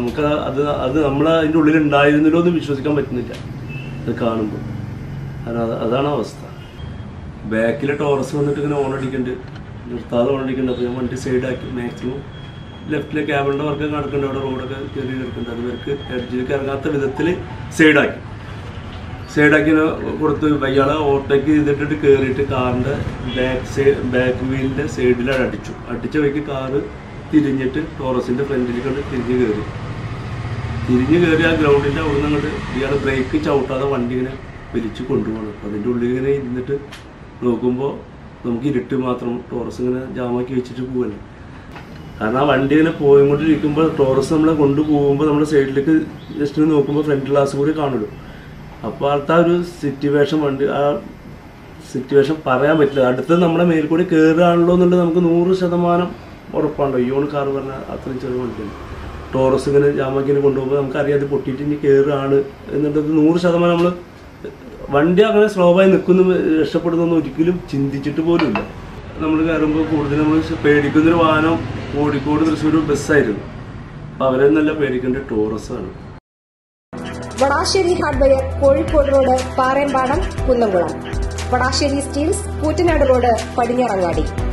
നമുക്ക് അത് അത് നമ്മൾ അതിൻ്റെ ഉള്ളിൽ ഉണ്ടായിരുന്നില്ലോ എന്ന് വിശ്വസിക്കാൻ പറ്റുന്നില്ല അത് കാണുമ്പോൾ കാരണം അത് അതാണ് അവസ്ഥ ബാക്കിലെ ടോറസ് വന്നിട്ട് ഇങ്ങനെ ഓൺ അടിക്കുന്നുണ്ട് നിർത്താതെ ഓൺ അടിക്കുന്നുണ്ട് അപ്പോൾ ഞാൻ വണ്ടി സൈഡാക്കി മാക്സിമം ലെഫ്റ്റിലെ ക്യാബിളിൻ്റെ വർക്ക് നടക്കുന്നുണ്ട് അവിടെ റോഡൊക്കെ കയറി കിടക്കുന്നുണ്ട് അത് ഇവർക്ക് എഡ്ജിലേക്ക് ഇറങ്ങാത്ത വിധത്തിൽ സൈഡാക്കി സൈഡാക്കി കൊടുത്ത് അയാളെ ഓവർടേക്ക് ചെയ്തിട്ട് കയറിയിട്ട് കാറിൻ്റെ ബാക്ക് സൈഡ് ബാക്ക് വീലിൻ്റെ സൈഡിലാണ് അടിച്ചു അടിച്ച വഴിക്ക് കാറ് തിരിഞ്ഞിട്ട് ടോറസിൻ്റെ ഫ്രണ്ടിൽ കൊണ്ട് തിരിഞ്ഞ് കയറി തിരിഞ്ഞ് കയറി ആ ഗ്രൗണ്ടിൻ്റെ അവിടെ നിന്ന് അങ്ങോട്ട് ഇയാൾ ബ്രേക്ക് ചവിട്ടാതെ വണ്ടി ഇങ്ങനെ വലിച്ചു കൊണ്ടുപോകണം അപ്പോൾ അതിൻ്റെ ഉള്ളിൽ ഇങ്ങനെ ഇരുന്നിട്ട് നോക്കുമ്പോൾ നമുക്ക് ഇരുട്ട് മാത്രം ടോറസ് ഇങ്ങനെ ജാമാക്കി വെച്ചിട്ട് പോവല്ലേ കാരണം ആ വണ്ടി ഇങ്ങനെ പോയിക്കൊണ്ടിരിക്കുമ്പോൾ ടോറസ് നമ്മളെ കൊണ്ടുപോകുമ്പോൾ നമ്മൾ സൈഡിലേക്ക് ജസ്റ്റ് നോക്കുമ്പോൾ ഫ്രണ്ട് ഗ്ലാസ് കൂടി കാണുള്ളൂ അപ്പോൾ ആൾത്തെ ആ ഒരു സിറ്റുവേഷൻ വണ്ടി ആ സിറ്റുവേഷൻ പറയാൻ പറ്റില്ല അടുത്തത് നമ്മുടെ മേൽ കൂടി കയറുകയാണല്ലോ എന്നുള്ളത് നമുക്ക് നൂറ് ശതമാനം ഉറപ്പാണല്ലോ ഇയോൺ കാർ പറഞ്ഞാൽ അത്രയും ചെറിയ വണ്ടിയാണ് ടോറസ് ഇങ്ങനെ ജാമാക്കിനെ കൊണ്ടുപോകുമ്പോൾ നമുക്കറിയാം അത് പൊട്ടിയിട്ട് ഇനി കയറുകയാണ് എന്നുള്ളത് നൂറ് ശതമാനം നമ്മൾ വണ്ടി അങ്ങനെ സ്ലോ ആയി നിൽക്കുന്നു രക്ഷപ്പെടുന്നൊന്നും ഒരിക്കലും ചിന്തിച്ചിട്ട് പോലുമില്ല നമ്മൾ കയറുമ്പോൾ കൂടുതൽ നമ്മൾ പേടിക്കുന്നൊരു വാഹനം കോഴിക്കോട് തൃശ്ശൂർ ബസ്സായിരുന്നു അപ്പം അവരെ നല്ല പേടിക്കേണ്ട ടോറസാണ് Vadasseri hardware Kozhikode road Parempadam Kunnamkulam Vadasseri steels Koottanad road Padinjarangadi